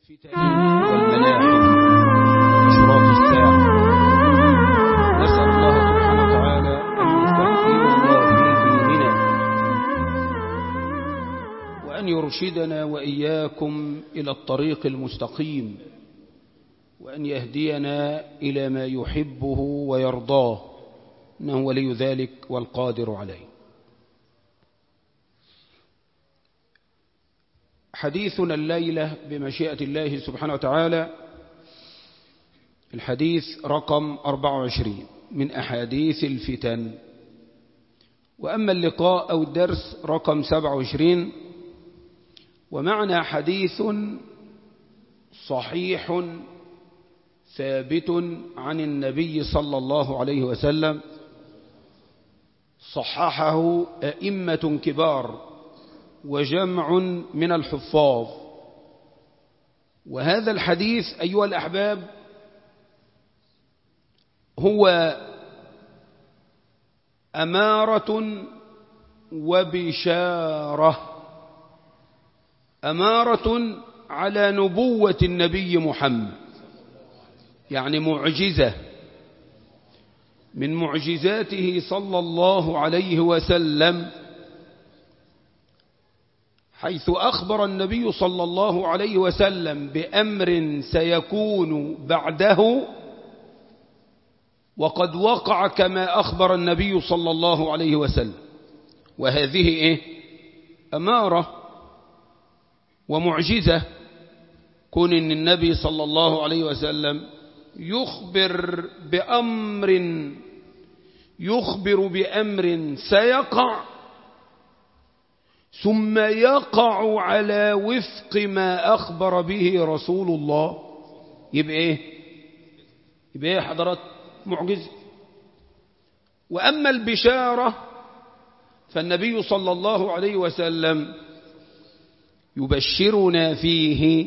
الفتن والملاحم وأشراط الساعة نسأل الله سبحانه وتعالى أن يستحسننا في ديننا وأن يرشدنا وإياكم إلى الطريق المستقيم وأن يهدينا إلى ما يحبه ويرضاه إنه ولي ذلك والقادر عليه حديثنا الليلة بمشيئة الله سبحانه وتعالى الحديث رقم 24 من أحاديث الفتن وأما اللقاء أو الدرس رقم 27 ومعنى حديث صحيح ثابت عن النبي صلى الله عليه وسلم صححه أئمة كبار وجمع من الحفاظ وهذا الحديث أيها الأحباب هو أمارة وبشارة أمارة على نبوة النبي محمد يعني معجزة من معجزاته صلى الله عليه وسلم حيث أخبر النبي صلى الله عليه وسلم بأمر سيكون بعده وقد وقع كما أخبر النبي صلى الله عليه وسلم وهذه إيه؟ أمارة ومعجزة كون إن النبي صلى الله عليه وسلم يخبر بأمر يخبر بأمر سيقع ثم يقع على وفق ما أخبر به رسول الله يبقى إيه يبقى إيه حضرات معجزة وأما البشارة فالنبي صلى الله عليه وسلم يبشرنا فيه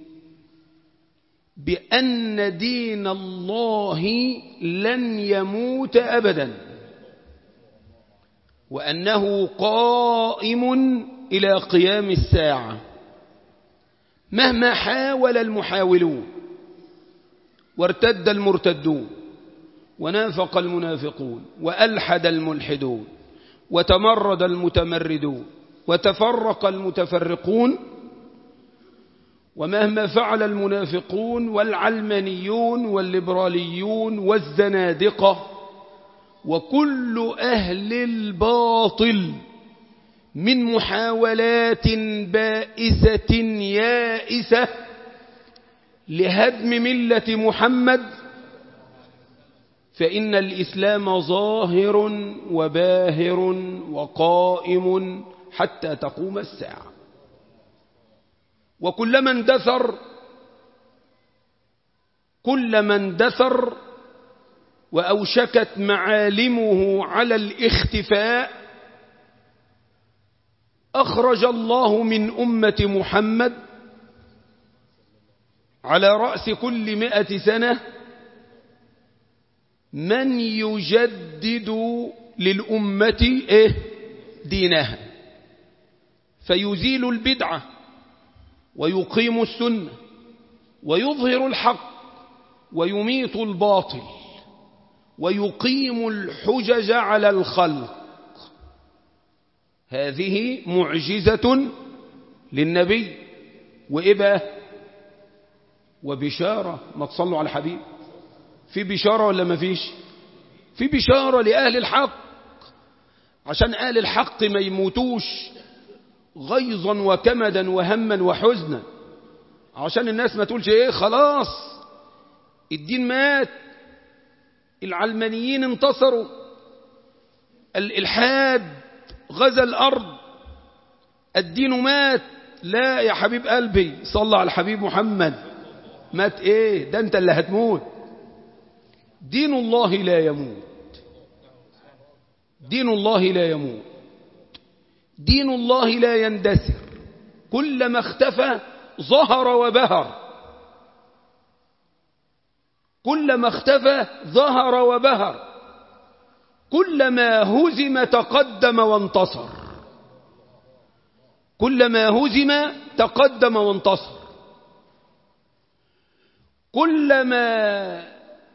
بأن دين الله لن يموت أبدا وأنه قائم إلى قيام الساعة مهما حاول المحاولون وارتد المرتدون ونافق المنافقون وألحد الملحدون وتمرد المتمردون وتفرق المتفرقون ومهما فعل المنافقون والعلمانيون والليبراليون والزنادقة وكل أهل الباطل من محاولات بائسة يائسة لهدم ملة محمد فإن الإسلام ظاهر وباهر وقائم حتى تقوم الساعة وكلما اندثر كلما اندثر وأوشكت معالمه على الاختفاء أخرج الله من أمة محمد على رأس كل مئة سنة من يجدد للأمة إيه دينها فيزيل البدعة ويقيم السنة ويظهر الحق ويميط الباطل ويقيم الحجج على الخلق هذه معجزة للنبي وإبا وبشارة ما تصلوا على الحبيب في بشارة ولا ما فيش في بشارة لأهل الحق عشان أهل الحق ما يموتوش غيظا وكمدا وهما وحزنا عشان الناس ما تقولش ايه خلاص الدين مات العلمانيين انتصروا الإلحاد غزا الأرض الدين مات لا يا حبيب قلبي صلى على الحبيب محمد مات ايه ده انت اللي هتموت دين الله لا يموت دين الله لا يموت دين الله لا يندثر كلما اختفى ظهر وبهر كلما اختفى ظهر وبهر كلما هزم تقدم وانتصر كلما هزم تقدم وانتصر كلما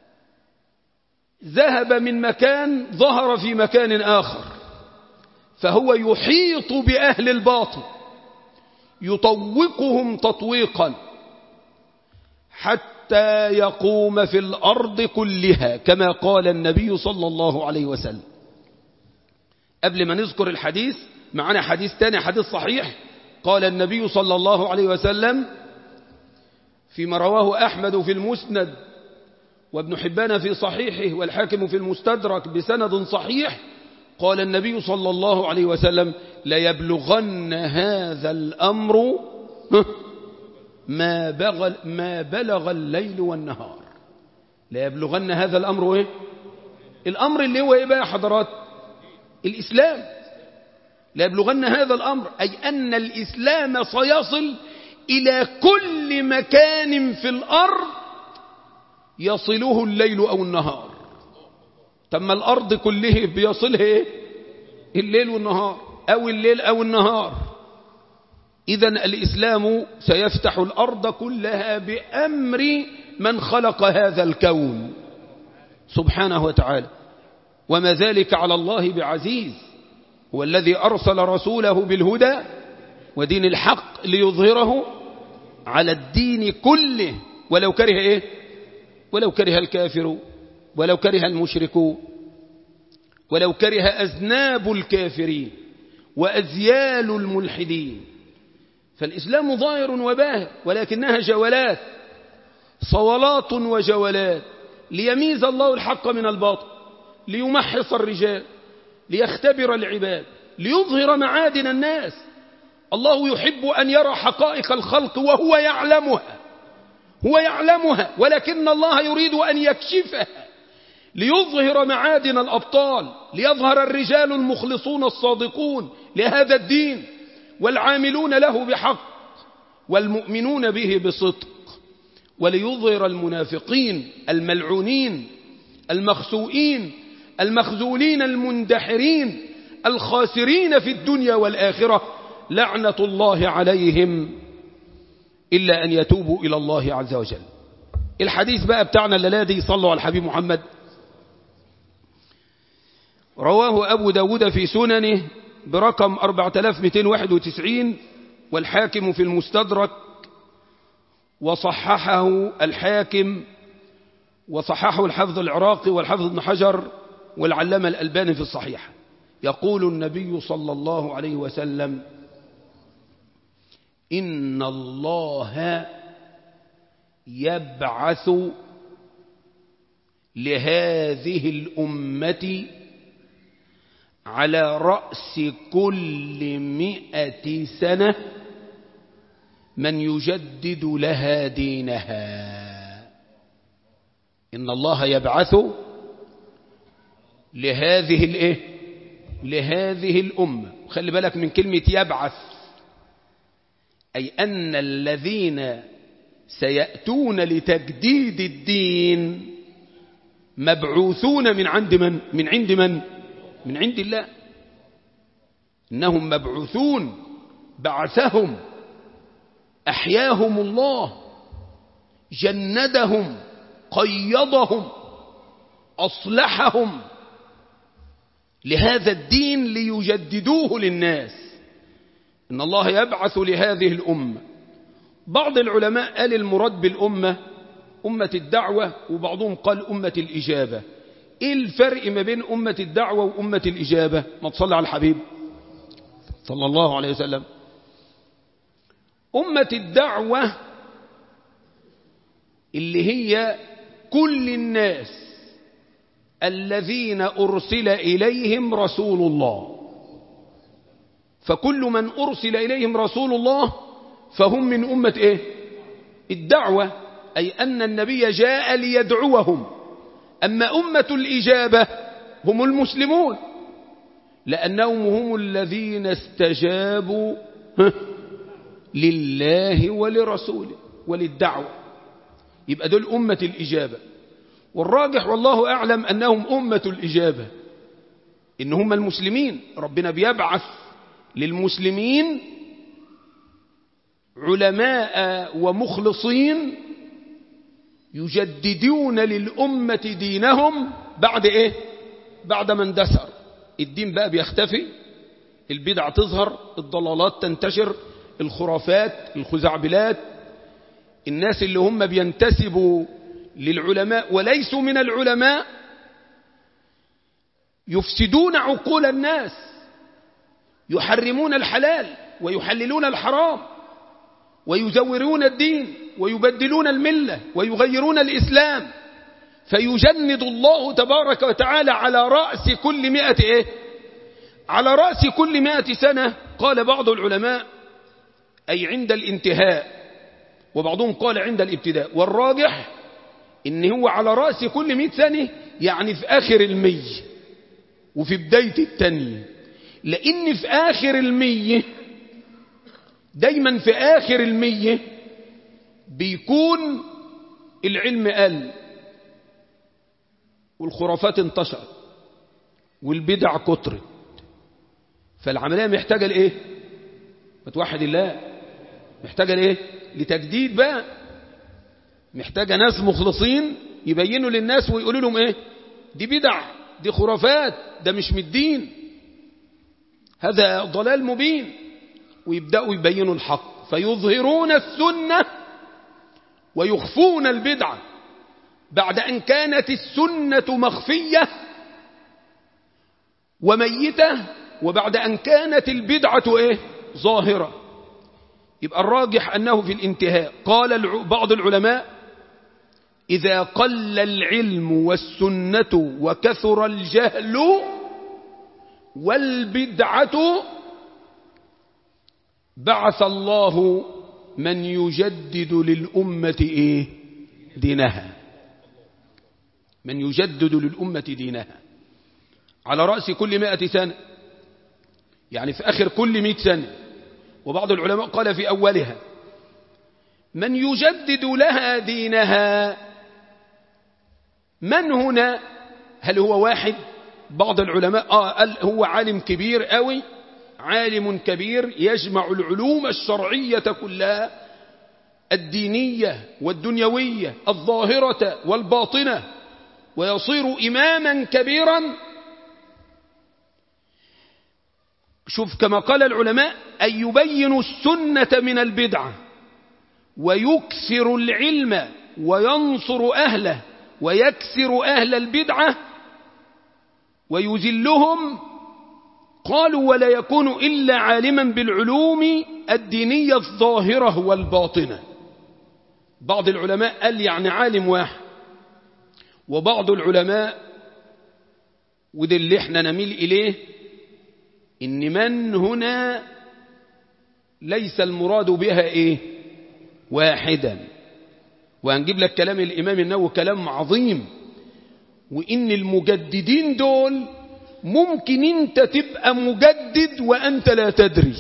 ذهب من مكان ظهر في مكان آخر فهو يحيط بأهل الباطل يطوقهم تطويقا حتى يقوم في الأرض كلها كما قال النبي صلى الله عليه وسلم قبل ما نذكر الحديث معنا حديث تاني حديث صحيح قال النبي صلى الله عليه وسلم فيما رواه أحمد في المسند وابن حبان في صحيحه والحاكم في المستدرك بسند صحيح قال النبي صلى الله عليه وسلم ليبلغن هذا الأمر ما, بغل ما بلغ الليل والنهار ليبلغن هذا الأمر إيه؟ الأمر اللي هو إيه بقى يا حضرات الإسلام ليبلغن هذا الأمر أي أن الإسلام سيصل إلى كل مكان في الأرض يصله الليل أو النهار تم الأرض كله بيصلها إيه؟ الليل والنهار أو الليل أو النهار إذا الإسلام سيفتح الأرض كلها بأمر من خلق هذا الكون سبحانه وتعالى وما ذلك على الله بعزيز هو الذي أرسل رسوله بالهدى ودين الحق ليظهره على الدين كله ولو كره إيه ولو كره الكافر ولو كره المشركون ولو كره أذناب الكافرين وأزيال الملحدين فالإسلام ظاهر وباهر ولكنها جولات صولات وجولات ليميز الله الحق من الباطل ليمحص الرجال ليختبر العباد ليظهر معادن الناس الله يحب أن يرى حقائق الخلق وهو يعلمها هو يعلمها ولكن الله يريد أن يكشفها ليظهر معادن الأبطال ليظهر الرجال المخلصون الصادقون لهذا الدين والعاملون له بحق والمؤمنون به بصدق وليظهر المنافقين الملعونين المخسوئين المخذولين المندحرين الخاسرين في الدنيا والآخرة لعنة الله عليهم إلا أن يتوبوا إلى الله عز وجل الحديث بقى بتاعنا الذي صلوا على الحبيب محمد رواه أبو داود في سننه برقم 4291 والحاكم في المستدرك وصححه الحاكم وصححه الحفظ العراقي والحفظ ابن حجر والعلامة الألباني في الصحيح يقول النبي صلى الله عليه وسلم إن الله يبعث لهذه الأمة على رأس كل مئة سنة من يجدد لها دينها إن الله يبعث لهذه الايه لهذه الأمة خلي بالك من كلمة يبعث أي أن الذين سيأتون لتجديد الدين مبعوثون من عند من من عند من من عند الله إنهم مبعوثون بعثهم أحياهم الله جندهم قيضهم أصلحهم لهذا الدين ليجددوه للناس إن الله يبعث لهذه الأمة بعض العلماء قال المراد بالأمة أمة الدعوة وبعضهم قال أمة الإجابة إيه الفرق ما بين أمة الدعوة وأمة الإجابة ما تصلي على الحبيب صلى الله عليه وسلم أمة الدعوة اللي هي كل الناس الذين أرسل إليهم رسول الله فكل من أرسل إليهم رسول الله فهم من أمة إيه الدعوة أي أن النبي جاء ليدعوهم أما أمة الإجابة هم المسلمون لأنهم هم الذين استجابوا لله ولرسوله وللدعوة يبقى دول أمة الإجابة والراجح والله أعلم أنهم أمة الإجابة إن هم المسلمين ربنا بيبعث للمسلمين علماء ومخلصين يجددون للأمة دينهم بعد إيه بعد ما اندثر الدين بقى بيختفي البدع تظهر الضلالات تنتشر الخرافات الخزعبلات الناس اللي هم بينتسبوا للعلماء وليسوا من العلماء يفسدون عقول الناس يحرمون الحلال ويحللون الحرام ويزورون الدين ويبدلون الملة ويغيرون الإسلام فيجند الله تبارك وتعالى على رأس كل مئة إيه؟ على رأس كل مئة سنة قال بعض العلماء أي عند الانتهاء وبعضهم قال عند الابتداء والراجح إن هو على رأس كل مئة سنة يعني في آخر المي وفي بداية التانية لأن في آخر المية دايما في آخر المية بيكون العلم قل والخرافات انتشرت والبدع كترت فالعملية محتاجة لإيه متوحد الله محتاجة لإيه لتجديد بقى محتاجة ناس مخلصين يبينوا للناس ويقولوا لهم إيه دي بدع دي خرافات ده مش من الدين هذا ضلال مبين ويبدأوا يبينوا الحق فيظهرون السنة ويخفون البدعة بعد أن كانت السنة مخفية وميتة وبعد أن كانت البدعة إيه؟ ظاهرة يبقى الراجح أنه في الانتهاء قال بعض العلماء إذا قل العلم والسنة وكثر الجهل والبدعة بعث الله من يجدد للأمة إيه؟ دينها من يجدد للأمة دينها على رأس كل مائة سنة يعني في آخر كل مئة سنة وبعض العلماء قال في أولها من يجدد لها دينها من هنا هل هو واحد بعض العلماء آه قال هو عالم كبير قوي عالم كبير يجمع العلوم الشرعية كلها الدينية والدنيوية الظاهرة والباطنة ويصير إماما كبيرا شوف كما قال العلماء أن يبين السنة من البدعة ويكثر العلم وينصر أهله ويكسر أهل البدعة ويذلهم قالوا ولا يكون إلا عالما بالعلوم الدينية الظاهرة والباطنة بعض العلماء قال يعني عالم واحد وبعض العلماء وده اللي احنا نميل إليه إن من هنا ليس المراد بها إيه واحدا وهنجيب لك كلام الإمام النووي كلام عظيم وإن المجددين دول ممكن انت تبقى مجدد وأنت لا تدري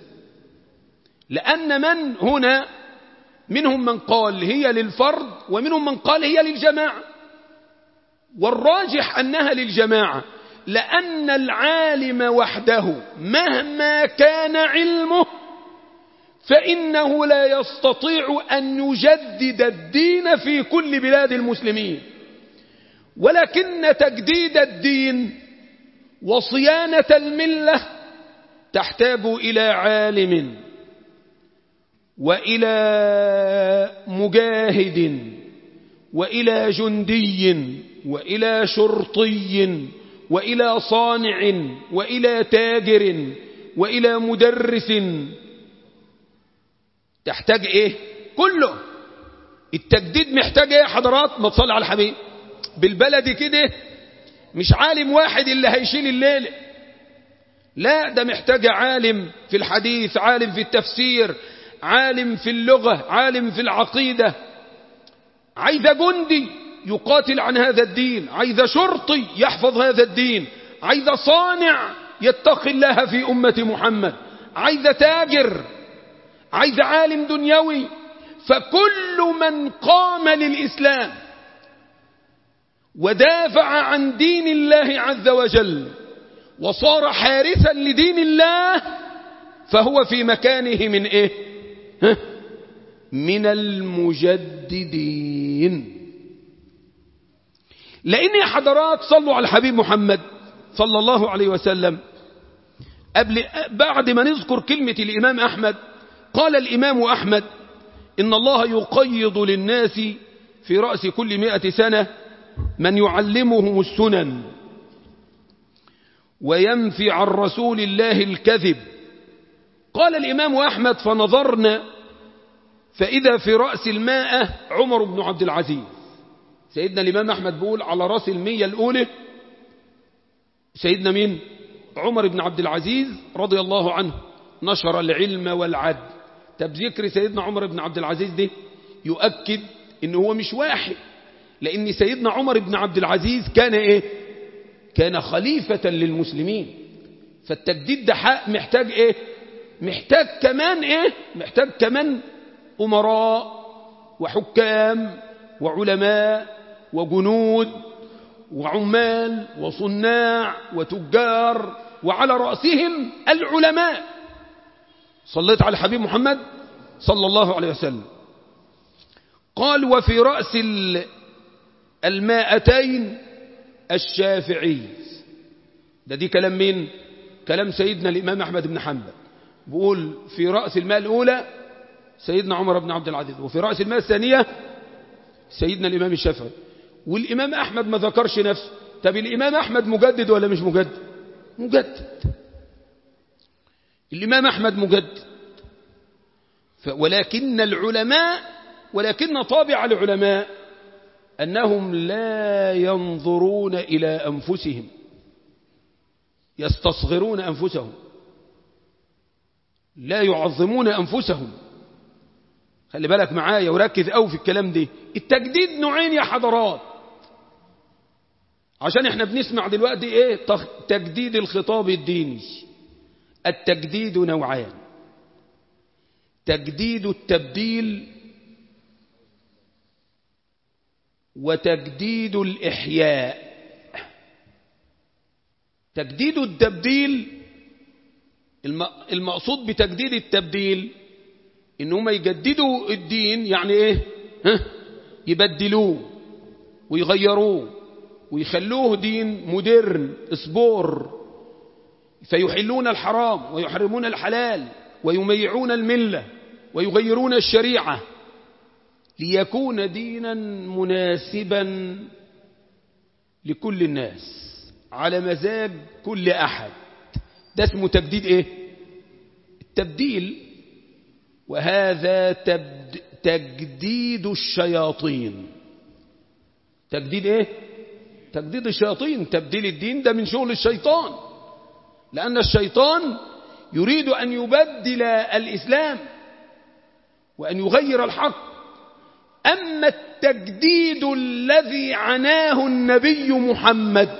لأن من هنا منهم من قال هي للفرد ومنهم من قال هي للجماعة والراجح أنها للجماعة لأن العالم وحده مهما كان علمه فإنه لا يستطيع أن يجدد الدين في كل بلاد المسلمين ولكن تجديد الدين وصيانة الملة تحتاج إلى عالم وإلى مجاهد وإلى جندي وإلى شرطي وإلى صانع وإلى تاجر وإلى مدرس تحتاج إيه كله التجديد محتاج إيه يا حضرات ما تصلي على الحبيب بالبلد كده مش عالم واحد اللي هيشيل الليلة لا ده محتاج عالم في الحديث عالم في التفسير عالم في اللغة عالم في العقيدة عايز جندي يقاتل عن هذا الدين عايز شرطي يحفظ هذا الدين عايز صانع يتقي الله في أمة محمد عايز تاجر عايز عالم دنيوي فكل من قام للإسلام ودافع عن دين الله عز وجل وصار حارسا لدين الله فهو في مكانه من ايه ها؟ من المجددين لأن يا حضرات صلوا على الحبيب محمد صلى الله عليه وسلم قبل بعد ما نذكر كلمة الإمام أحمد قال الإمام أحمد إن الله يقيض للناس في رأس كل مئة سنة من يعلمهم السنن وينفي عن رسول الله الكذب قال الإمام أحمد فنظرنا فإذا في رأس المائة عمر بن عبد العزيز سيدنا الإمام أحمد بيقول على رأس المية الأولى سيدنا مين عمر بن عبد العزيز رضي الله عنه نشر العلم والعدل طب ذكر سيدنا عمر بن عبد العزيز ده يؤكد ان هو مش واحد لان سيدنا عمر بن عبد العزيز كان ايه كان خليفة للمسلمين فالتجديد ده حق محتاج ايه محتاج كمان ايه محتاج كمان امراء وحكام وعلماء وجنود وعمال وصناع وتجار وعلى رأسهم العلماء صليت على الحبيب محمد صلى الله عليه وسلم قال وفي رأس المائتين الشافعي ده دي كلام مين كلام سيدنا الإمام أحمد بن حنبل بيقول في رأس الماء الأولى سيدنا عمر بن عبد العزيز وفي رأس الماء الثانية سيدنا الإمام الشافعي والإمام أحمد ما ذكرش نفسه طب الإمام أحمد مجدد ولا مش مجدد مجدد الإمام أحمد مجدد ولكن العلماء ولكن طابع العلماء أنهم لا ينظرون إلى أنفسهم يستصغرون أنفسهم لا يعظمون أنفسهم خلي بالك معايا وركز قوي في الكلام ده التجديد نوعين يا حضرات عشان احنا بنسمع دلوقتي ايه تجديد الخطاب الديني التجديد نوعان تجديد التبديل وتجديد الإحياء تجديد التبديل المقصود بتجديد التبديل ان هم يجددوا الدين يعني ايه ها يبدلوه ويغيروه ويخلوه دين مودرن اسبور فيحلون الحرام ويحرمون الحلال ويميعون الملة ويغيرون الشريعة ليكون دينا مناسبا لكل الناس على مزاج كل أحد ده اسمه تجديد ايه التبديل وهذا تبد تجديد الشياطين تجديد ايه تجديد الشياطين تبديل الدين ده من شغل الشيطان لأن الشيطان يريد أن يبدل الإسلام وأن يغير الحق أما التجديد الذي عناه النبي محمد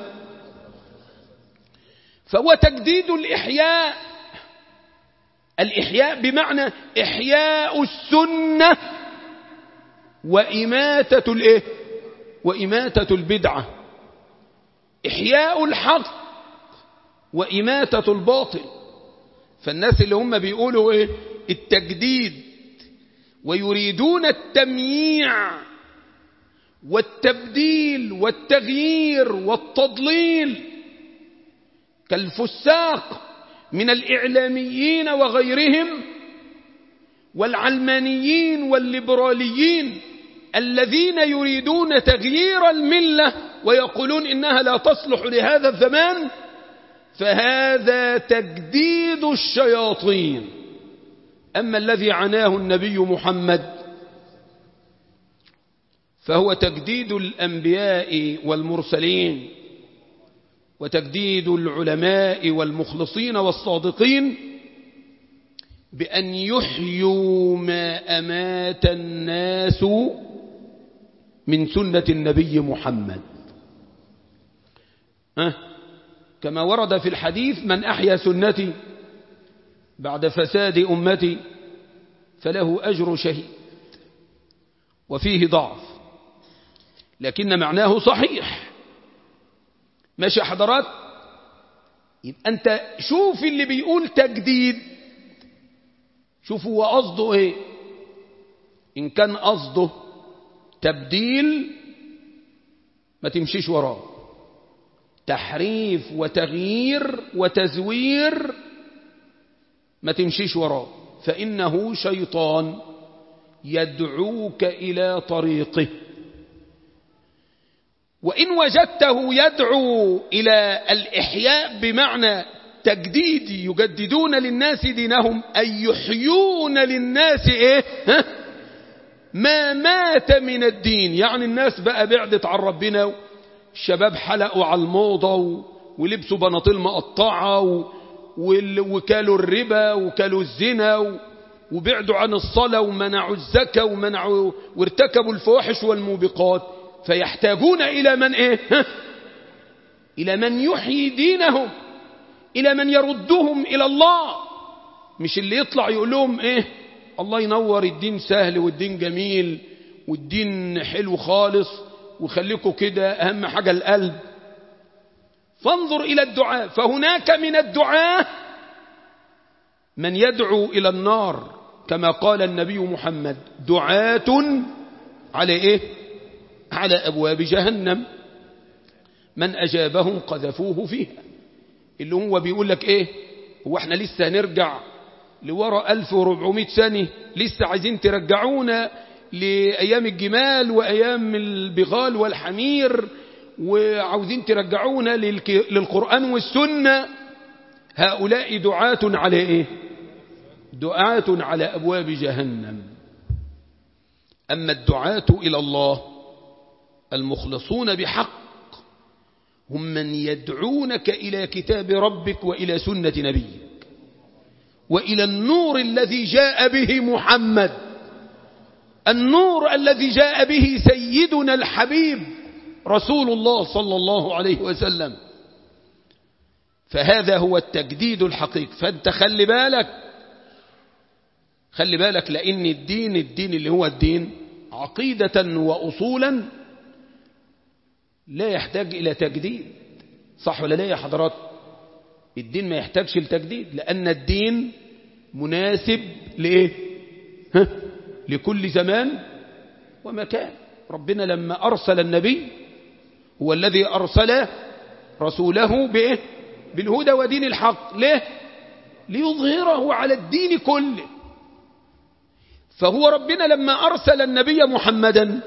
فهو تجديد الإحياء الإحياء بمعنى إحياء السنة وإماتة الإيه وإماتة البدعة إحياء الحق وإماتة الباطل فالناس اللي هم بيقولوا إيه التجديد ويريدون التمييع والتبديل والتغيير والتضليل كالفساق من الإعلاميين وغيرهم والعلمانيين والليبراليين الذين يريدون تغيير الملة ويقولون إنها لا تصلح لهذا الزمان فهذا تجديد الشياطين أما الذي عناه النبي محمد فهو تجديد الأنبياء والمرسلين وتجديد العلماء والمخلصين والصادقين بأن يحيوا ما أمات الناس من سنة النبي محمد أه؟ كما ورد في الحديث من أحيا سنتي بعد فساد أمتي فله أجر شهيد وفيه ضعف لكن معناه صحيح ماشي حضرات يبقى أنت شوف اللي بيقول تجديد شوف هو قصده ايه إن كان قصده تبديل ما تمشيش وراه تحريف وتغيير وتزوير ما تمشيش وراه فإنه شيطان يدعوك إلى طريقه وإن وجدته يدعو إلى الإحياء بمعنى تجديد يجددون للناس دينهم أي يحيون للناس إيه ها؟ ما مات من الدين يعني الناس بقى بعدت عن ربنا الشباب حلقوا على الموضة ولبسوا بناطيل مقطعة وكالوا الربا وكالوا الزنا وبعدوا عن الصلاة ومنعوا الزكاة ومنعوا وارتكبوا الفواحش والموبقات فيحتاجون إلى من إيه إلى من يحيي دينهم إلى من يردهم إلى الله مش اللي يطلع يقول لهم إيه الله ينور الدين سهل والدين جميل والدين حلو خالص وخليكم كده أهم حاجة القلب فانظر إلى الدعاء فهناك من الدعاء من يدعو إلى النار كما قال النبي محمد دعاة على إيه على أبواب جهنم من أجابهم قذفوه فيها اللي هو بيقول لك إيه هو احنا لسه نرجع لورا 1400 سنة لسه عايزين ترجعونا لأيام الجمال وأيام البغال والحمير وعاوزين ترجعونا للقرآن والسنة هؤلاء دعاة على إيه دعاة على أبواب جهنم أما الدعاة إلى الله المخلصون بحق هم من يدعونك إلى كتاب ربك وإلى سنة نبيك وإلى النور الذي جاء به محمد النور الذي جاء به سيدنا الحبيب رسول الله صلى الله عليه وسلم فهذا هو التجديد الحقيقي فانت خلي بالك خلي بالك لأن الدين الدين اللي هو الدين عقيدة وأصولا لا يحتاج إلى تجديد صح ولا لا يا حضرات الدين ما يحتاجش لتجديد لأن الدين مناسب لإيه ها؟ لكل زمان ومكان ربنا لما أرسل النبي هو الذي أرسل رسوله بإيه بالهدى ودين الحق ليه ليظهره على الدين كله فهو ربنا لما أرسل النبي محمدا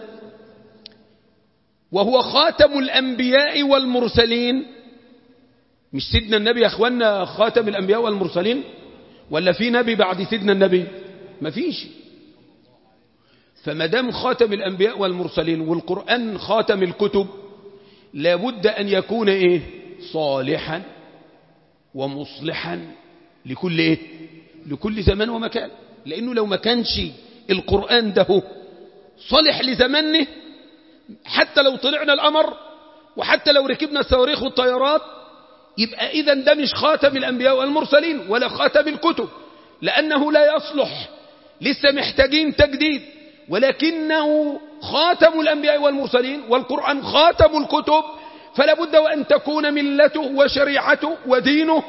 وهو خاتم الأنبياء والمرسلين مش سيدنا النبي يا أخوانا خاتم الأنبياء والمرسلين ولا في نبي بعد سيدنا النبي ما فيش فمدام خاتم الأنبياء والمرسلين والقرآن خاتم الكتب لابد أن يكون إيه صالحا ومصلحا لكل إيه لكل زمان ومكان لأنه لو ما كانش القرآن ده صالح لزمانه حتى لو طلعنا الأمر وحتى لو ركبنا الصواريخ والطيارات يبقى إذا ده مش خاتم الأنبياء والمرسلين ولا خاتم الكتب لأنه لا يصلح لسه محتاجين تجديد ولكنه خاتم الأنبياء والمرسلين والقرآن خاتم الكتب فلا بد وأن تكون ملته وشريعته ودينه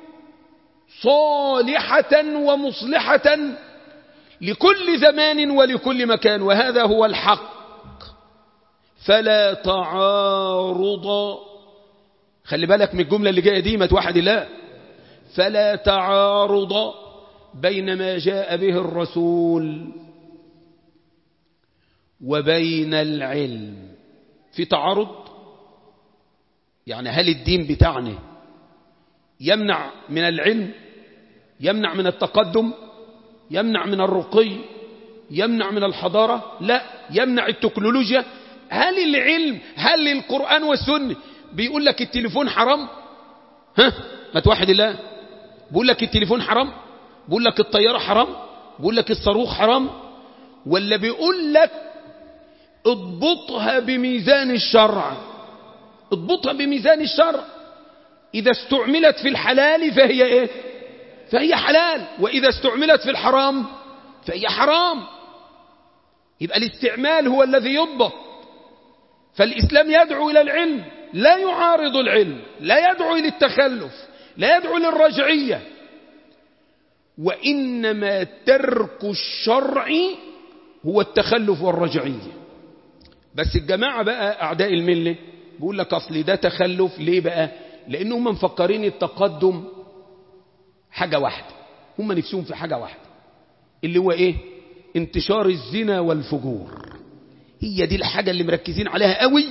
صالحة ومصلحة لكل زمان ولكل مكان وهذا هو الحق فلا تعارض خلي بالك من الجملة اللي جاية دي ما توحد الله فلا تعارض بين ما جاء به الرسول وبين العلم في تعارض يعني هل الدين بتاعنا يمنع من العلم يمنع من التقدم يمنع من الرقي يمنع من الحضارة لا يمنع التكنولوجيا هل العلم هل القرآن والسنة بيقول لك التليفون حرام ها ما توحد الله بيقول لك التليفون حرام بيقول لك الطيارة حرام بيقول لك الصاروخ حرام ولا بيقول لك اضبطها بميزان الشرع اضبطها بميزان الشرع إذا استعملت في الحلال فهي إيه فهي حلال وإذا استعملت في الحرام فهي حرام يبقى الاستعمال هو الذي يضبط فالإسلام يدعو إلى العلم لا يعارض العلم لا يدعو إلى التخلف لا يدعو للرجعية وإنما ترك الشرع هو التخلف والرجعية بس الجماعة بقى أعداء الملة بيقول لك أصل ده تخلف ليه بقى لأن هم مفكرين التقدم حاجة واحدة هم نفسهم في حاجة واحدة اللي هو إيه انتشار الزنا والفجور هي دي الحاجة اللي مركزين عليها قوي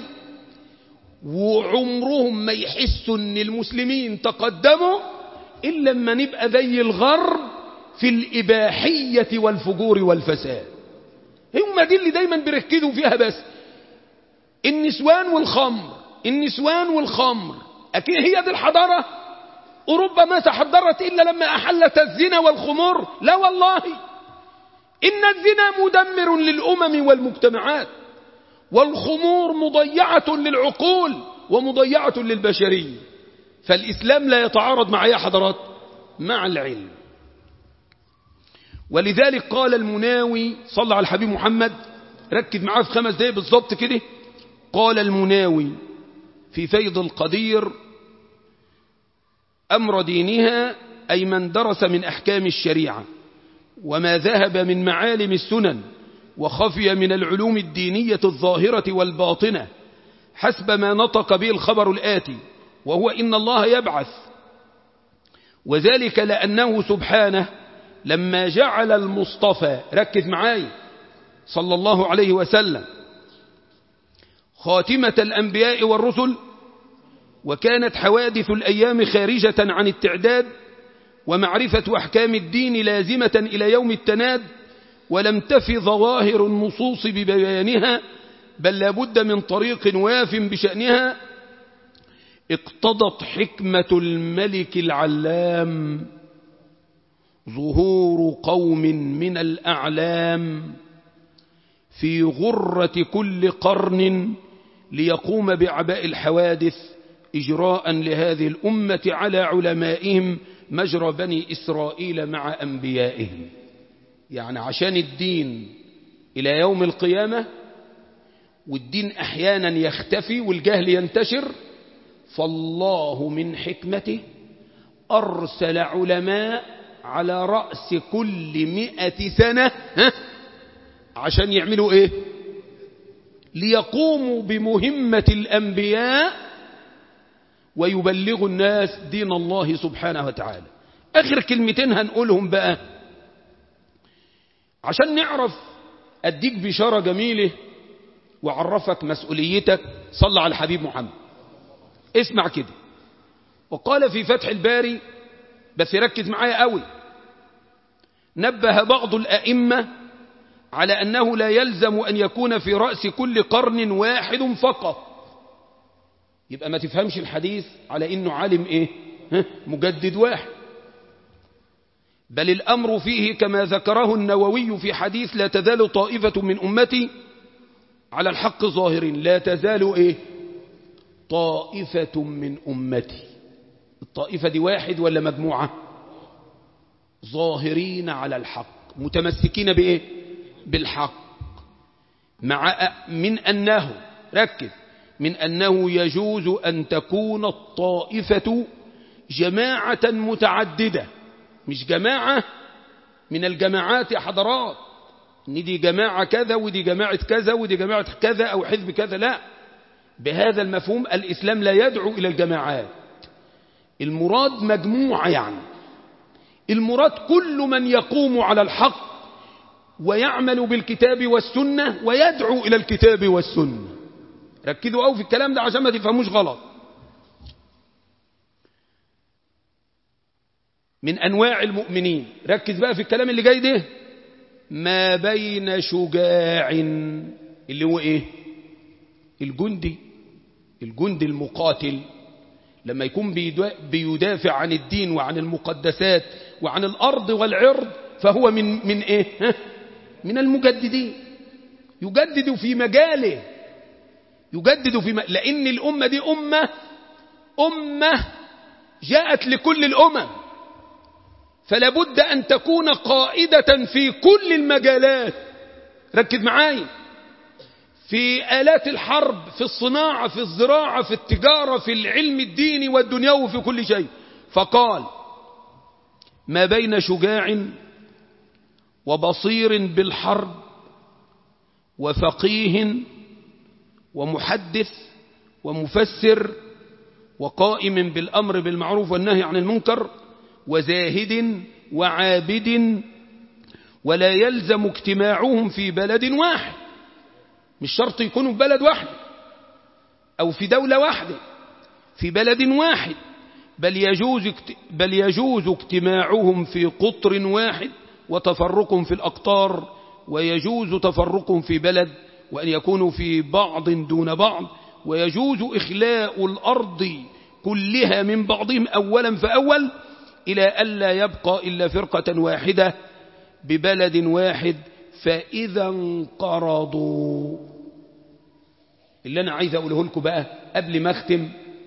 وعمرهم ما يحسوا ان المسلمين تقدموا إلا لما نبقى زي الغرب في الإباحية والفجور والفساد هم دي اللي دايما بيركزوا فيها بس النسوان والخمر النسوان والخمر أكيد هي دي الحضارة أوروبا ما تحضرت إلا لما أحلت الزنا والخمور لا والله إن الزنا مدمر للأمم والمجتمعات والخمور مضيعة للعقول ومضيعة للبشرية فالإسلام لا يتعارض مع أي حضارات مع العلم ولذلك قال المناوي صلى على الحبيب محمد ركز معاه في خمس دقايق بالضبط كده قال المناوي في فيض القدير أمر دينها أي من درس من أحكام الشريعة وما ذهب من معالم السنن وخفي من العلوم الدينية الظاهرة والباطنة حسب ما نطق به الخبر الآتي وهو إن الله يبعث وذلك لأنه سبحانه لما جعل المصطفى ركز معاي صلى الله عليه وسلم خاتمة الأنبياء والرسل وكانت حوادث الأيام خارجة عن التعداد ومعرفة أحكام الدين لازمة إلى يوم التناد ولم تف ظواهر النصوص ببيانها بل لابد من طريق واف بشأنها اقتضت حكمة الملك العلام ظهور قوم من الأعلام في غرة كل قرن ليقوم بعباء الحوادث إجراء لهذه الأمة على علمائهم مجرى بني إسرائيل مع أنبيائهم يعني عشان الدين إلى يوم القيامة والدين أحيانا يختفي والجهل ينتشر فالله من حكمته أرسل علماء على رأس كل مئة سنة ها عشان يعملوا ايه ليقوموا بمهمة الأنبياء ويبلغوا الناس دين الله سبحانه وتعالى آخر كلمتين هنقولهم بقى عشان نعرف أديك بشارة جميلة وعرفك مسؤوليتك صلى على الحبيب محمد اسمع كده وقال في فتح الباري بس ركز معايا قوي نبه بعض الأئمة على أنه لا يلزم أن يكون في رأس كل قرن واحد فقط يبقى ما تفهمش الحديث على أنه عالم إيه ها؟ مجدد واحد بل الأمر فيه كما ذكره النووي في حديث لا تزال طائفة من أمتي على الحق ظاهر لا تزال إيه طائفة من أمتي الطائفة دي واحد ولا مجموعة ظاهرين على الحق متمسكين بإيه بالحق مع من أنه ركز من أنه يجوز أن تكون الطائفة جماعة متعددة مش جماعة من الجماعات يا حضرات ان دي جماعة كذا ودي جماعة كذا ودي جماعة كذا أو حزب كذا لا بهذا المفهوم الإسلام لا يدعو إلى الجماعات المراد مجموعة يعني المراد كل من يقوم على الحق ويعمل بالكتاب والسنة ويدعو إلى الكتاب والسنة ركزوا أو في الكلام ده عشان ما تفهموش غلط من أنواع المؤمنين ركز بقى في الكلام اللي جاي ده ما بين شجاع اللي هو ايه الجندي الجندي المقاتل لما يكون بيدافع عن الدين وعن المقدسات وعن الأرض والعرض فهو من من ايه ها؟ من المجددين يجدد في مجاله يجدد في م... لأن الأمة دي أمة أمة جاءت لكل الأمم فلا بد أن تكون قائدة في كل المجالات ركز معاي في آلات الحرب في الصناعة في الزراعة في التجارة في العلم الديني والدنيوي في كل شيء فقال ما بين شجاع وبصير بالحرب وفقيه ومحدث ومفسر وقائم بالأمر بالمعروف والنهي عن المنكر وزاهد وعابد ولا يلزم اجتماعهم في بلد واحد مش شرط يكونوا في بلد واحد أو في دولة واحدة في بلد واحد بل يجوز, بل يجوز اجتماعهم في قطر واحد وتفرق في الأقطار ويجوز تفرق في بلد وأن يكونوا في بعض دون بعض ويجوز إخلاء الأرض كلها من بعضهم أولا فأول إلى ألا يبقى إلا فرقة واحدة ببلد واحد فإذا انقرضوا اللي أنا عايز أقوله لكم بقى قبل ما أختم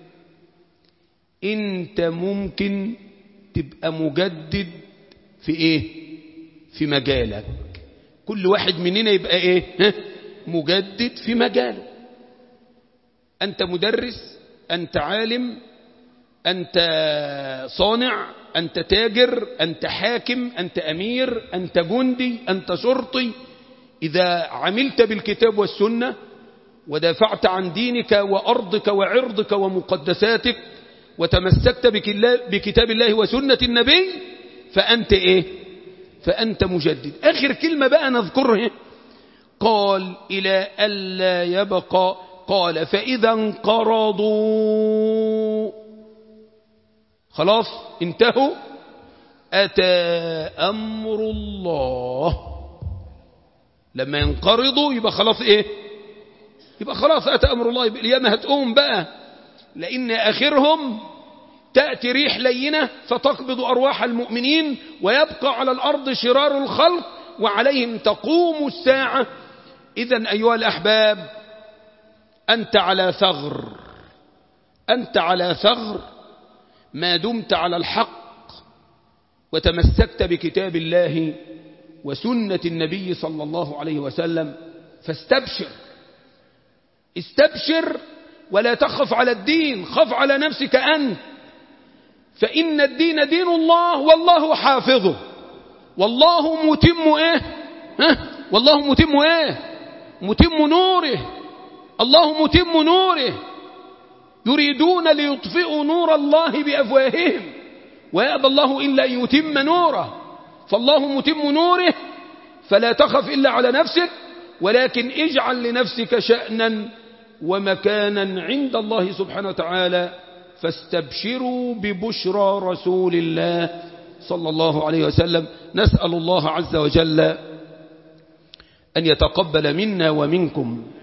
أنت ممكن تبقى مجدد في إيه في مجالك كل واحد مننا يبقى إيه ها؟ مجدد في مجاله أنت مدرس أنت عالم أنت صانع أنت تاجر أنت حاكم أنت أمير أنت جندي أنت شرطي إذا عملت بالكتاب والسنة ودافعت عن دينك وأرضك وعرضك ومقدساتك وتمسكت بكتاب الله وسنة النبي فأنت إيه فأنت مجدد آخر كلمة بقى نذكرها قال إلى ألا يبقى قال فإذا انقرضوا خلاص انتهوا أتى أمر الله لما ينقرضوا يبقى خلاص ايه يبقى خلاص أتى أمر الله يبقى اليوم هتقوم بقى لأن آخرهم تأتي ريح لينة فتقبض أرواح المؤمنين ويبقى على الأرض شرار الخلق وعليهم تقوم الساعة إذا أيها الأحباب أنت على ثغر أنت على ثغر ما دمت على الحق وتمسكت بكتاب الله وسنة النبي صلى الله عليه وسلم فاستبشر استبشر ولا تخف على الدين خف على نفسك أنت فإن الدين دين الله والله حافظه والله متم إيه ها؟ والله متم إيه متم نوره الله متم نوره يريدون ليطفئوا نور الله بأفواههم ويأبى الله إلا أن يتم نوره فالله متم نوره فلا تخف إلا على نفسك ولكن اجعل لنفسك شأنا ومكانا عند الله سبحانه وتعالى فاستبشروا ببشرى رسول الله صلى الله عليه وسلم نسأل الله عز وجل أن يتقبل منا ومنكم